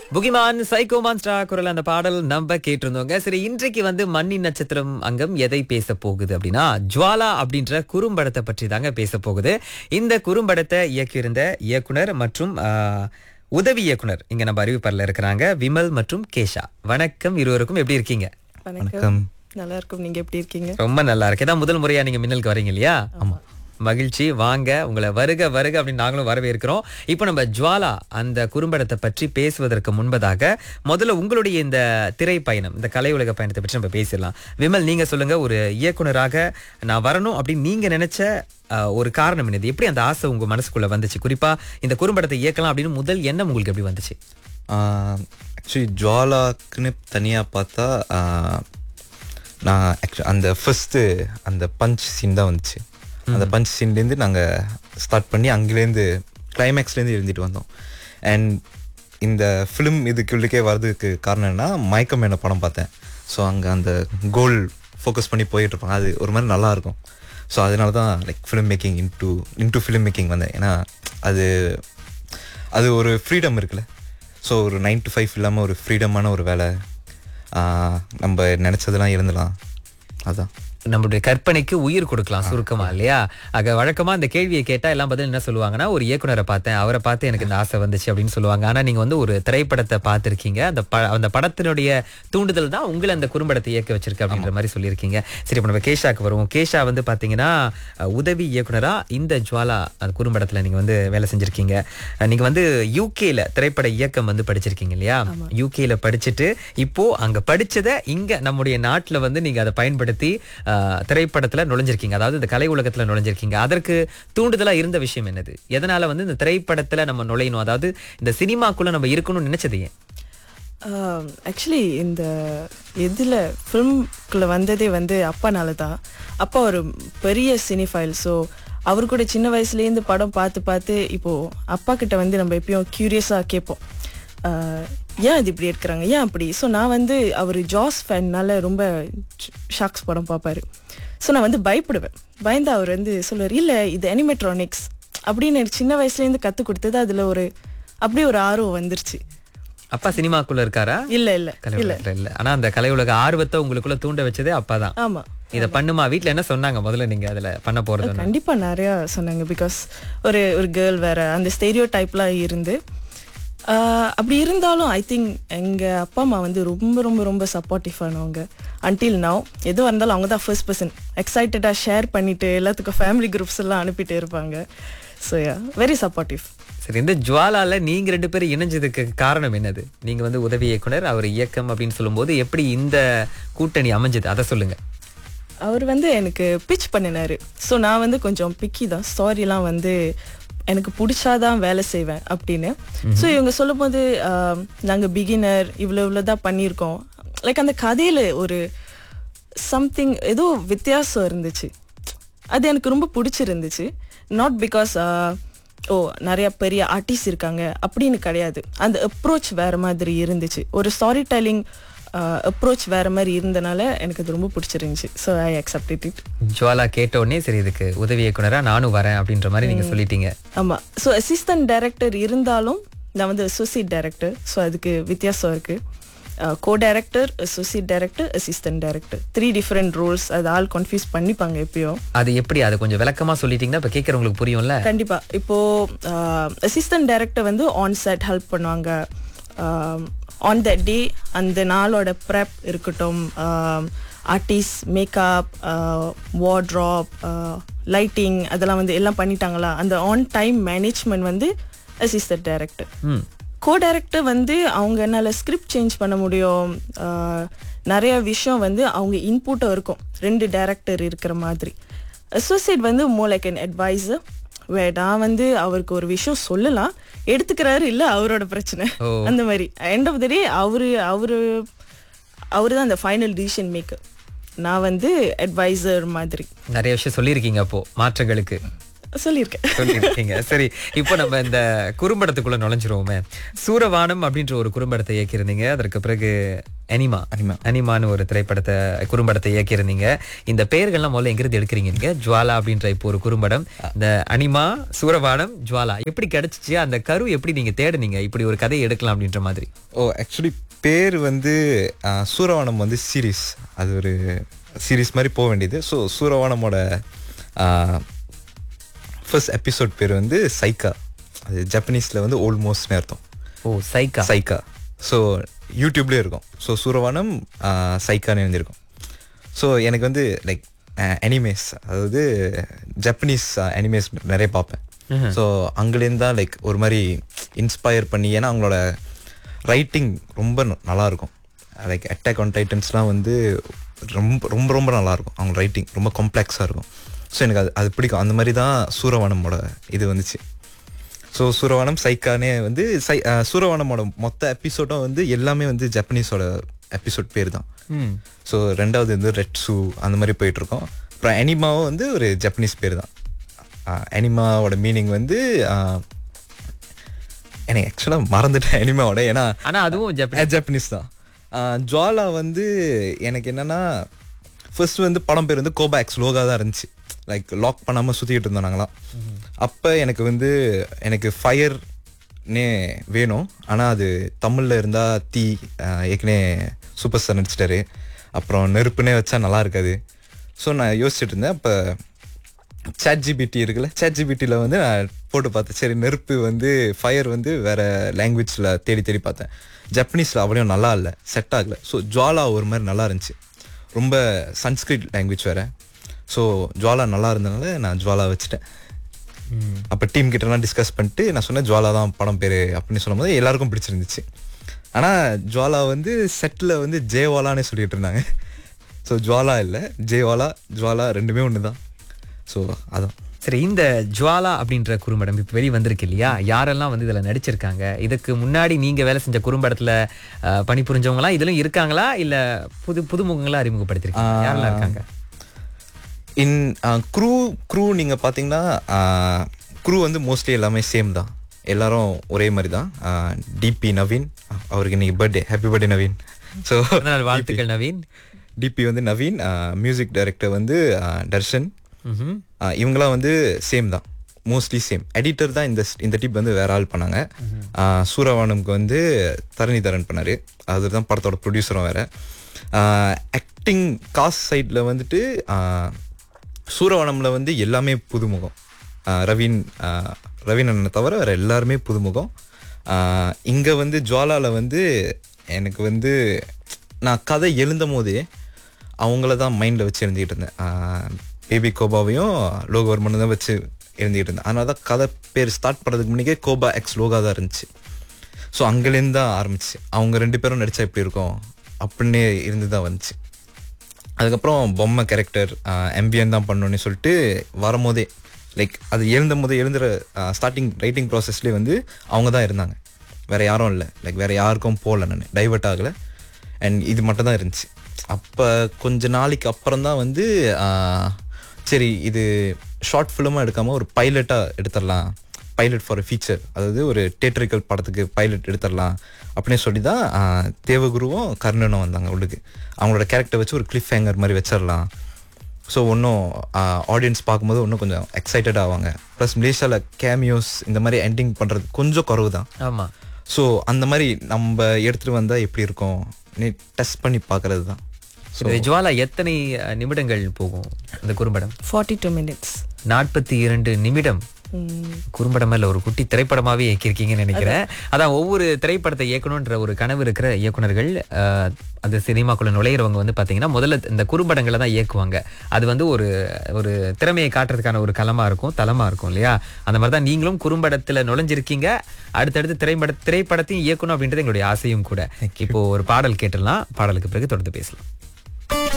Pokemon psycho மான்ஸ்டா குரல் அந்த பாடல் நம்ம கேட்டிருந்தோங்க சரி இன்றைக்கு வந்து மண்ணின் நட்சத்திரம் அங்கம் எதை பேச போகுது அப்படின்னா ஜுவாலா அப்படின்ற குறும்படத்தை பற்றி தாங்க பேச போகுது இந்த குறும்படத்தை இயக்கியிருந்த இயக்குனர் மற்றும் ஆ, உதவி இயக்குனர் இங்க நம்ம அறிவிப்பரில் இருக்கிறாங்க விமல் மற்றும் கேஷா வணக்கம் இருவருக்கும் எப்படி இருக்கீங்க வணக்கம் நல்லா இருக்கும் நீங்க எப்படி இருக்கீங்க ரொம்ப நல்லா இருக்கு ஏதாவது முதல் முறையா நீங்க மின்னலுக்கு வரீங்க இல்லையா ஆமா மகிழ்ச்சி வாங்க உங்களை வருக வருக அப்படின்னு நாங்களும் வரவேற்கிறோம் இப்போ நம்ம ஜுவாலா அந்த குறும்படத்தை பற்றி பேசுவதற்கு முன்பதாக முதல்ல உங்களுடைய இந்த திரை பயணம் இந்த கலை உலக பயணத்தை பற்றி நம்ம பேசிடலாம் விமல் நீங்க சொல்லுங்க ஒரு இயக்குனராக நான் வரணும் அப்படின்னு நீங்க நினைச்ச அஹ், ஒரு காரணம் என்னது எப்படி அந்த ஆசை உங்க மனசுக்குள்ள வந்துச்சு குறிப்பா இந்த குறும்படத்தை இயக்கலாம் அப்படின்னு முதல் எண்ணம் உங்களுக்கு எப்படி வந்துச்சு ஆக்சுவலி ஜுவாலாக்குன்னு தனியாக பார்த்தா ஆஹ், நான் ஆக்சுவலி அந்த ஃபஸ்ட்டு அந்த பஞ்ச் சீன் தான் வந்துச்சு அந்த பஞ்ச் சீன்லேருந்து நாங்கள் ஸ்டார்ட் பண்ணி அங்கேருந்து கிளைமேக்ஸ்லேருந்து எழுதிட்டு வந்தோம் அண்ட் இந்த ஃபிலிம் இதுக்குள்ளக்கே வர்றதுக்கு காரணம் என்ன மயக்கம் என்ன படம் பார்த்தேன் ஸோ அங்கே அந்த கோல் ஃபோக்கஸ் பண்ணி போயிட்டு இருப்பாங்க அது ஒரு மாதிரி நல்லா இருக்கும் ஸோ அதனால தான் like film making into into film making வந்தேன் ஏன்னா அது அது ஒரு ஃப்ரீடம் இருக்குல்ல ஸோ ஒரு நைன் டு ஃபைவ் இல்லாமல் ஒரு ஃப்ரீடமான ஒரு வேலை ஆஹ் நம்ம நினச்சதெல்லாம் இருந்தலாம் அதான் நம்மளுடைய கற்பனைக்கு உயிர் கொடுக்கலாம் சுருக்கமா இல்லையா ஆக வழக்கமா இந்த கேள்வியை கேட்டா எல்லாம் பதில் என்ன சொல்லுவாங்கன்னா ஒரு இயக்குனரை பார்த்தேன் அவரை பார்த்து எனக்கு இந்த ஆசை வந்துச்சு அப்படின்னு சொல்லுவாங்க ஆனா நீங்க வந்து ஒரு திரைப்படத்தை பார்த்திருக்கீங்க அந்த ப- அந்த படத்தினுடைய தூண்டுதல் தான் உங்களை அந்த குறும்படத்தை இயக்க வச்சிருக்கு அப்படின்ற மாதிரி சொல்லியிருக்கீங்க சரி இப்போ நம்ம கேஷாக்கு வருவோம் கேஷா வந்து பாத்தீங்கன்னா அஹ், உதவி இயக்குனரா இந்த ஜுவாலா அந்த குறும்படத்துல நீங்க வந்து வேலை செஞ்சிருக்கீங்க அஹ், நீங்க வந்து யூகேல திரைப்பட இயக்கம் வந்து படிச்சிருக்கீங்க இல்லையா யூகேல படிச்சுட்டு இப்போ அங்க படிச்சதை இங்க நம்முடைய நாட்டுல வந்து நீங்க அதை பயன்படுத்தி ஆஹ், திரைப்படத்துல நுழைஞ்சிருக்கீங்க அதாவது இந்த கலை உலகத்துல நுழைஞ்சிருக்கீங்க அதற்கு தூண்டுதலா இருந்த விஷயம் என்னது எதனால வந்து இந்த திரைப்படத்துல நம்ம நுழையணும் அதாவது இந்த சினிமாக்குள்ள நம்ம இருக்கணும்னு நினைச்சது ஏன் ஆக்சுவலி இந்த இதில் ஃபிலிம்குள்ளே வந்ததே வந்து அப்பானால தான் அப்பா ஒரு பெரிய சினிஃபைல் ஸோ அவர் கூட சின்ன வயசுலேருந்து படம் பார்த்து பார்த்து இப்போது அப்பா கிட்ட வந்து நம்ம எப்பயும் க்யூரியஸாக கேட்போம் ஆஹ், ஏன் இது இப்படி எடுக்கிறாங்க ஏன் அப்படி ஸோ நான் வந்து அவர் ஜாஸ் ஃபேன்னால ரொம்ப ஷாக்ஸ் படம் பார்ப்பாரு ஸோ நான் வந்து பயப்படுவேன் பயந்து அவர் வந்து சொல்லுவார் இல்லை இது அனிமெட்ரானிக்ஸ் அப்படின்னு எனக்கு சின்ன வயசுலேருந்து கற்றுக் கொடுத்தது அதில் ஒரு அப்படியே ஒரு ஆர்வம் வந்துருச்சு அப்பா சினிமாக்குள்ள இருக்காரா இல்லை இல்லை கலை உலகத்துல இல்ல ஆனா அந்த கலை உலக ஆர்வத்தை உங்களுக்குள்ள தூண்ட வச்சதே அப்பாதான் ஆமா இத பண்ணுமா வீட்ல என்ன சொன்னாங்க முதல்ல நீங்க அதுல பண்ண போறது கண்டிப்பா நிறைய சொன்னாங்க பிகாஸ் ஒரு ஒரு கேர்ள் வேற அந்த ஸ்டேரியோ டைப்லாம் இருந்து ஆஹ் அப்படி இருந்தாலும் ஐ திங்க் எங்க அப்பா அம்மா வந்து ரொம்ப ரொம்ப ரொம்ப சப்போர்ட்டிவ் ஆனவங்க அன்டில் நவ் எதுவாக இருந்தாலும் அவங்க தான் ஃபர்ஸ்ட் பர்சன் எக்ஸைட்டடாக ஷேர் பண்ணிட்டு எல்லாத்துக்கும் ஃபேமிலி குரூப்ஸ் எல்லாம் அனுப்பிட்டே இருப்பாங்க ஸோ யா வெரி சப்போர்ட்டிவ் சரி இந்த ஜுவாலால நீங்க ரெண்டு பேரும் இணைஞ்சதுக்கு காரணம் என்னது நீங்க வந்து உதவி இயக்குனர் அவர் இயக்கம் அப்படின்னு சொல்லும்போது எப்படி இந்த கூட்டணி அமைஞ்சது அதை சொல்லுங்க அவர் வந்து எனக்கு பிச் பண்ணினாரு ஸோ நான் வந்து கொஞ்சம் பிக்கி தான் ஸ்டாரிலாம் வந்து எனக்கு பிடிச்சாதான் வேலை செய்வேன் அப்படின்னு ஸோ இவங்க சொல்லும்போது ஆஹ், நாங்க பிகினர் இவ்வளோ இவ்வளோ தான் பண்ணியிருக்கோம் லைக் அந்த கதையில ஒரு சம்திங் ஏதோ வித்தியாசம் இருந்துச்சு அது எனக்கு ரொம்ப பிடிச்சிருந்துச்சு நாட் பிகாஸ் ஓ நிறைய பெரிய ஆர்டிஸ்ட் இருக்காங்க அப்படின்னு கிடையாது அந்த அப்ரோச் வேற மாதிரி இருந்துச்சு ஒரு ஸ்டாரி டெல்லிங் அப்ரோச் வேற மாதிரி இருந்தனால எனக்கு அது ரொம்ப பிடிச்சிருந்துச்சு so I accepted it Jwala கேட்ட உடனே சரி இதுக்கு உதவி இயக்குனரா நானும் வரேன் அப்படின்ற மாதிரி நீங்க சொல்லிட்டீங்க ஆமா ஸோ அசிஸ்டன்ட் டைரக்டர் இருந்தாலும் நான் வந்து அசோசியேட் டைரக்டர் ஸோ அதுக்கு வித்தியாசம் இருக்கு co director associate director assistant director three different roles அது ஆள் கன்ஃபியூஸ் பண்ணிப்பாங்க எப்பயும் அது எப்படி அது கொஞ்சம் விளக்கமா சொல்லிட்டீங்கன்னா இப்ப கேட்கறவங்களுக்கு புரியும்ல கண்டிப்பா இப்போ அசிஸ்டன்ட் டைரக்டர் வந்து ஆன் செட் ஹெல்ப் பண்ணுவாங்க ஆன் த டே அந்த நாளோட ப்ரெப் இருக்கட்டும் ஆர்டிஸ்ட் மேக்கப் வார்ட்ராப் லைட்டிங் அதெல்லாம் வந்து எல்லாம் பண்ணிட்டாங்களா அந்த ஆன் டைம் மேனேஜ்மெண்ட் வந்து assistant director hmm co director வந்து அவங்க என்னால் ஸ்கிரிப்ட் சேஞ்ச் பண்ண முடியும் ஆஹ், நிறைய விஷயம் வந்து அவங்க இன்புட்டும் இருக்கும் ரெண்டு டைரக்டர் இருக்கிற மாதிரி அசோசியேட் வந்து more like an advisor way நான் வந்து அவருக்கு ஒரு விஷயம் சொல்லலாம் எடுத்துக்கிறாரு இல்ல அவரோட பிரச்சனை ஓ. அந்த மாதிரி எண்ட் ஆஃப் த டே அவரு அவரு அவரு தான் அந்த ஃபைனல் டிசிஷன் மேக்கர் நான் வந்து அட்வைசர் மாதிரி நிறைய விஷயம் சொல்லியிருக்கீங்க அப்போ மாற்றங்களுக்கு சொல்லியிருக்கேன் சொல்லியிருக்கீங்க சரி இப்போ நம்ம இந்த குறும்படத்துக்குள்ள நுழைஞ்சிருவோமே சூரவானம் அப்படின்ற ஒரு குறும்படத்தை இயக்கியிருந்தீங்க அதற்கு பிறகு அனிமா அனிமா. அனிமான்னு ஒரு திரைப்படத்தை குறும்படத்தை இயக்கியிருந்தீங்க இந்த பெயர்கள்லாம் முதல்ல எங்கிருந்து எடுக்கிறீங்க நீங்க ஜுவாலா அப்படின்ற இப்போ ஒரு குறும்படம் இந்த அனிமா சூரவானம் ஜுவாலா எப்படி கிடைச்சிச்சு அந்த கரு எப்படி நீங்க தேடுனீங்க இப்படி ஒரு கதையை எடுக்கலாம் அப்படின்ற மாதிரி ஓ ஆக்சுவலி பேர் வந்து ஆ, சூரவானம் வந்து சீரீஸ் அது ஒரு சீரீஸ் மாதிரி போக வேண்டியது ஸோ சூரவானமோட ஃபர்ஸ்ட் எபிசோட் பேர் வந்து சைக்கா அது ஜப்பனீஸில் வந்து ஓல்மோஸ்ட்னு அர்த்தம் ஓ சைக்கா சைக்கா ஸோ யூடியூப்லேயே இருக்கும் ஸோ சூரவானம் ஆ, சைக்கான்னு எழுந்திருக்கும் ஸோ எனக்கு வந்து லைக் அனிமேஸ் அதாவது ஜப்பனீஸ் அனிமேஸ் நிறைய பார்ப்பேன் ஸோ அங்கேருந்து தான் லைக் ஒரு மாதிரி இன்ஸ்பயர் பண்ணி ஏன்னா அவங்களோட ரைட்டிங் ரொம்ப ந- நல்லா இருக்கும் லைக் அட்டாக் ஆன் டைட்டன்ஸ்லாம் வந்து ரொம்ப ரொம்ப ரொம்ப நல்லா இருக்கும் அவங்க ரைட்டிங் ரொம்ப காம்ப்ளெக்ஸாக இருக்கும் ஸோ எனக்கு அது அது பிடிக்கும் அந்த மாதிரி தான் சூரவானமோட இது வந்துச்சு ஸோ சூரவானம் சைக்கானே வந்து சை அஹ், சூரவானமோட மொத்த எபிசோடும் வந்து எல்லாமே வந்து ஜப்பனீஸோட எபிசோட் பேர் தான் ம் ஸோ ரெண்டாவது வந்து ரெட் சூ அந்த மாதிரி போயிட்டு இருக்கோம் அப்புறம் அனிமாவும் வந்து ஒரு ஜப்பனீஸ் பேர் தான் அனிமாவோட மீனிங் வந்து அஹ், எனக்கு ஆக்சுவலாக மறந்துட்டேன் அனிமாவோட ஏன்னா ஆனா அதுவும் ஜப்பனீஸ் ஜப்பனீஸ் தான் அஹ், ஜுவாலா வந்து எனக்கு என்னன்னா ஃபர்ஸ்ட் வந்து படம் பேர் வந்து கோபாக்ஸ் லோகா தான் இருந்துச்சு லைக் லாக் பண்ணாமல் சுற்றிக்கிட்டு இருந்தோம் நாங்களாம் அப்போ எனக்கு வந்து எனக்கு ஃபயர்னே வேணும் ஆனால் அது தமிழில் இருந்தால் தீ அஹ், ஏற்கனவே சூப்பர் ஸ்டார் நடிச்சிட்டாரு அப்புறம் நெருப்புனே வச்சா நல்லா இருக்காது ஸோ நான் யோசிச்சுட்டு இருந்தேன் அப்போ சேட் ஜிபிடி இருக்குல்ல சேட் ஜிபிடியில் வந்து நான் போட்டு பார்த்தேன் சரி நெருப்பு வந்து ஃபயர் வந்து வேற லாங்குவேஜில் தேடி தேடி பார்த்தேன் ஜப்பனீஸில் அவ்வளோ நல்லா இல்லை செட் ஆகல ஸோ ஜுவாலா ஒரு மாதிரி நல்லா இருந்துச்சு ரொம்ப சன்ஸ்கிரிட் லாங்குவேஜ் வேற ஸோ ஜுவாலா நல்லா இருந்தனால நான் ஜுவாலா வச்சுட்டேன் அப்போ டீம் கிட்டலாம் டிஸ்கஸ் பண்ணிட்டு நான் சொன்னேன் ஜுவாலா தான் படம் பேர் அப்படின்னு சொல்லும்போது எல்லாருக்கும் பிடிச்சிருந்துச்சு ஆனால் ஜுவாலா வந்து செட்டில் வந்து ஜெயவாலான்னு சொல்லிட்டு இருந்தாங்க ஸோ ஜுவாலா இல்லை ஜெயவாலா ஜுவாலா ரெண்டுமே ஒன்று தான் ஸோ அதான் சரி இந்த ஜுவாலா அப்படின்ற குறும்படம் இப்போ வெளி வந்திருக்கு இல்லையா யாரெல்லாம் வந்து இதுல நடிச்சிருக்காங்க இதுக்கு முன்னாடி நீங்க வேலை செஞ்ச குறும்படத்துல அஹ், பணிபுரிஞ்சவங்களா இதுலயும் இருக்காங்களா இல்ல புது புதுமுகங்களா அறிமுகப்படுத்திருக்கீங்க யாரெல்லாம் இருக்காங்க இன் க்ரூ க்ரூ நீங்கள் பார்த்தீங்கன்னா க்ரூ வந்து மோஸ்ட்லி எல்லாமே சேம் தான் எல்லாரும் ஒரே மாதிரி தான் டிபி நவீன் அவருக்கு இன்னைக்கு birthday happy birthday Naveen so பிறந்தநாள் வாழ்த்துக்கள் நவீன் டிபி வந்து நவீன் மியூசிக் டைரக்டர் வந்து ஆஹ், தர்ஷன் ம்ஹும். ஆஹ், இவங்களாம் வந்து சேம் தான் மோஸ்ட்லி சேம் எடிட்டர் தான் இந்த இந்த டிப் வந்து வேற ஆள் பண்ணாங்க ஆஹ், சூரவானம்க்கு வந்து தரணிதரன் பண்ணாரு அவர் தான் படத்தோட ப்ரொடியூசரும் வேற ஆக்டிங் காஸ்ட் சைடில் வந்துட்டு ஆஹ், சூரவனம்ல வந்து எல்லாமே புதுமுகம் ஆஹ் ரவீன் ஆஹ் ரவீன் அண்ணனை தவிர வேற எல்லாருமே புதுமுகம் ஆஹ் இங்க வந்து ஜுவாலால வந்து எனக்கு வந்து நான் கதை எழுந்தும் போதே அவங்கள தான் மைண்டில் வச்சு எழுதிட்டு இருந்தேன் பேபி கோபாவையும் லோகவர்மனும் தான் வச்சு எழுதிட்டு இருந்தேன் அதனால தான் கதை பேர் ஸ்டார்ட் பண்ணுறதுக்கு முன்னாடியே கோபா எக்ஸ் லோகா தான் இருந்துச்சு ஸோ அங்கேருந்து தான் ஆரம்பிச்சு அவங்க ரெண்டு பேரும் நடிச்சா எப்படி இருக்கும் அப்படின்னு இருந்து தான் வந்துச்சு அதுக்கப்புறம் பொம்மை கேரக்டர் எம்பியன் தான் பண்ணணும்னு சொல்லிட்டு வரும்போதே லைக் அது எழுந்தும் போதே எழுந்துற ஸ்டார்டிங் ரைட்டிங் ப்ராசஸ்லேயே வந்து அவங்க தான் இருந்தாங்க வேற யாரும் இல்லை லைக் வேற யாருக்கும் போகல நான் டைவர்ட் ஆகலை அண்ட் இது மட்டும் தான் இருந்துச்சு அப்போ கொஞ்ச நாளைக்கு அப்புறம் தான் வந்து ஆஹ், சரி இது ஷார்ட் ஃபிலிமாக எடுக்காமல் ஒரு பைலட்டாக எடுத்துடலாம் பைலட் ஃபார் ஃபீச்சர் அதாவது ஒரு தேட்டரிக்கல் படத்துக்கு பைலட் எடுத்துடலாம் அப்படின்னு சொல்லி தான் ஆஹ், தேவகுருவும் கர்ணனும் வந்தாங்க உள்ளுக்கு அவங்களோட கேரக்டர் வச்சு ஒரு கிளிஃப் ஹேங்கர் மாதிரி வச்சிடலாம் ஸோ இன்னும் ஆடியன்ஸ் பார்க்கும்போது இன்னும் கொஞ்சம் எக்ஸைட்டட் ஆவாங்க ப்ளஸ் மலேசியாவில் கேமியோஸ் இந்த மாதிரி எண்டிங் பண்ணுறது கொஞ்சம் குறவு தான் ஆமா ஸோ அந்த மாதிரி நம்ம எடுத்துகிட்டு வந்தால் எப்படி இருக்கும் டெஸ்ட் பண்ணி பார்க்கறது தான் இந்த ஜுவாலா எத்தனை அஹ், நிமிடங்கள் போகும் இந்த குறும்படம் ஃபார்ட்டி டூ மினிட்ஸ் நாற்பத்தி இரண்டு நிமிடம் குறும்படமா இல்ல ஒரு குட்டி திரைப்படமாவே இயக்கியிருக்கீங்கன்னு நினைக்கிறேன் அதான் ஒவ்வொரு திரைப்படத்தை இயக்கணுன்ற ஒரு கனவு இருக்கிற இயக்குனர்கள் அஹ், அந்த சினிமாக்குள்ள நுழையிறவங்க வந்து பாத்தீங்கன்னா முதல்ல இந்த குறும்படங்களை தான் இயக்குவாங்க அது வந்து ஒரு ஒரு திறமையை காட்டுறதுக்கான ஒரு களமா இருக்கும் தளமா இருக்கும் இல்லையா அந்த மாதிரி தான் நீங்களும் குறும்படத்துல நுழைஞ்சிருக்கீங்க அடுத்தடுத்து திரைப்பட திரைப்படத்தையும் இயக்கணும் அப்படின்றது எங்களுடைய ஆசையும் கூட இப்போ ஒரு பாடல் கேட்டுடலாம் பாடலுக்கு பிறகு தொடர்ந்து பேசலாம்